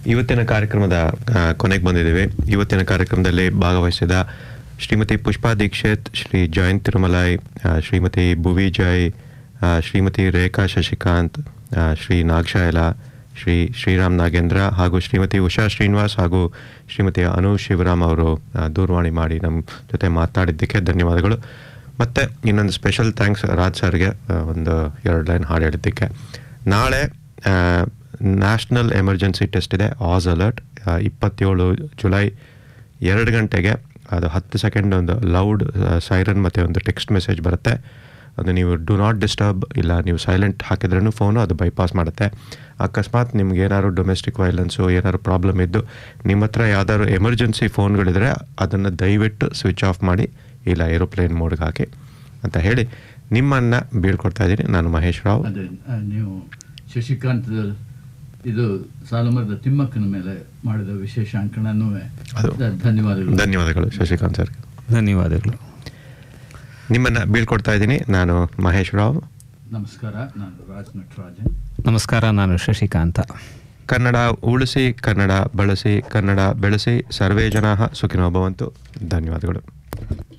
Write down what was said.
ಇವತ್ತಿನ ಕಾರ್ಯಕ್ರಮದ ಆ, ಕೊನೆಗೆ ಬಂದಿದ್ದೇವೆ ಇವತ್ತಿನ ಕಾರ್ಯಕ್ರಮದಲ್ಲಿ ಭಾಗವಹಿಸಿದ ಶ್ರೀಮತಿ ಪುಷ್ಪಾ ದೀಕ್ಷಿತ್ ಶ್ರೀ ಜಯಂತ್ ತಿರುಮಲೈ ಆ, ಶ್ರೀಮತಿ ಭುವಿ ಜೈ ಆ, ಶ್ರೀಮತಿ ರೇಖಾ ಶಶಿಕಾಂತ್ ಆ, ಶ್ರೀ ನಾಗಶಾಯಲ ಶ್ರೀ ಶ್ರೀರಾಮ್ ನಾಗೇಂದ್ರ ಹಾಗೂ ಶ್ರೀಮತಿ ಉಷಾ ಶ್ರೀನಿವಾಸ್ ಹಾಗೂ ಶ್ರೀಮತಿ ಅನು ಶಿವರಾಮ್ ಅವರು ಆ, ದೂರವಾಣಿ ಮಾಡಿ ನಮ್ಮ ಜೊತೆ ಮಾತಾಡಿದ್ದಕ್ಕೆ ಧನ್ಯವಾದಗಳು ಮತ್ತು ಇನ್ನೊಂದು ಸ್ಪೆಷಲ್ ಥ್ಯಾಂಕ್ಸ್ ರಾಜ್ ಸರ್ಗೆ ಆ, ಒಂದು ಎರಡು ಲೈನ್ ಹಾಡು ಹೇಳಿದ್ದಕ್ಕೆ ನಾಳೆ ನ್ಯಾಷನಲ್ ಎಮರ್ಜೆನ್ಸಿ ಟೆಸ್ಟ್ ಇದೆ ಆಸ್ ಅಲರ್ಟ್ ಇಪ್ಪತ್ತೇಳು ಜುಲೈ ಎರಡು ಗಂಟೆಗೆ ಅದು ಹತ್ತು ಸೆಕೆಂಡ್ ಒಂದು ಲೌಡ್ ಸೈರನ್ ಮತ್ತು ಒಂದು ಟೆಕ್ಸ್ಟ್ ಮೆಸೇಜ್ ಬರುತ್ತೆ ಅದು ನೀವು ಡು ನಾಟ್ ಡಿಸ್ಟರ್ಬ್ ಇಲ್ಲ ನೀವು ಸೈಲೆಂಟ್ ಹಾಕಿದ್ರೂ ಫೋನು ಅದು ಬೈಪಾಸ್ ಮಾಡುತ್ತೆ ಅಕಸ್ಮಾತ್ ನಿಮ್ಗೆ ಏನಾದ್ರು ಡೊಮೆಸ್ಟಿಕ್ ವೈಲೆನ್ಸು ಏನಾದ್ರು ಪ್ರಾಬ್ಲಮ್ ಇದ್ದು ನಿಮ್ಮ ಹತ್ರ ಯಾವ್ದಾದ್ರು ಎಮರ್ಜೆನ್ಸಿ ಫೋನ್ಗಳಿದ್ರೆ ಅದನ್ನು ದಯವಿಟ್ಟು ಸ್ವಿಚ್ ಆಫ್ ಮಾಡಿ ಇಲ್ಲ ಏರೋಪ್ಲೇನ್ ಮೋಡ್ಗೆ ಹಾಕಿ ಅಂತ ಹೇಳಿ ನಿಮ್ಮನ್ನು ಬೀಳ್ಕೊಡ್ತಾ ಇದ್ದೀನಿ ನಾನು ಮಹೇಶ್ ರಾವ್ ಅದೇ ಆ, ನೀವು ಶಶಿಕಾಂತ್ ಇದು ಸಾಲುಮರದ ತಿಮ್ಮಕ್ಕನ ಮೇಲೆ ಮಾಡಿದ ವಿಶೇಷ ಅಂಕಣನೂ ಅದು. ಧನ್ಯವಾದಗಳು ಧನ್ಯವಾದಗಳು ಶಶಿಕಾಂತ್ ಸರ್ ಧನ್ಯವಾದಗಳು ನಿಮ್ಮನ್ನು ಬೀಳ್ಕೊಡ್ತಾ ಇದ್ದೀನಿ ನಾನು ಮಹೇಶ್ ರಾವ್ ನಮಸ್ಕಾರ ನಾನು ರಾಜ್ ನಟರಾಜನ್ ನಮಸ್ಕಾರ ನಾನು ಶಶಿಕಾಂತ ಕನ್ನಡ ಉಳಿಸಿ ಕನ್ನಡ ಬಳಸಿ ಕನ್ನಡ ಬೆಳೆಸಿ ಸರ್ವೇ ಜನ ಸುಖಿನೋ ಭವಂತು ಧನ್ಯವಾದಗಳು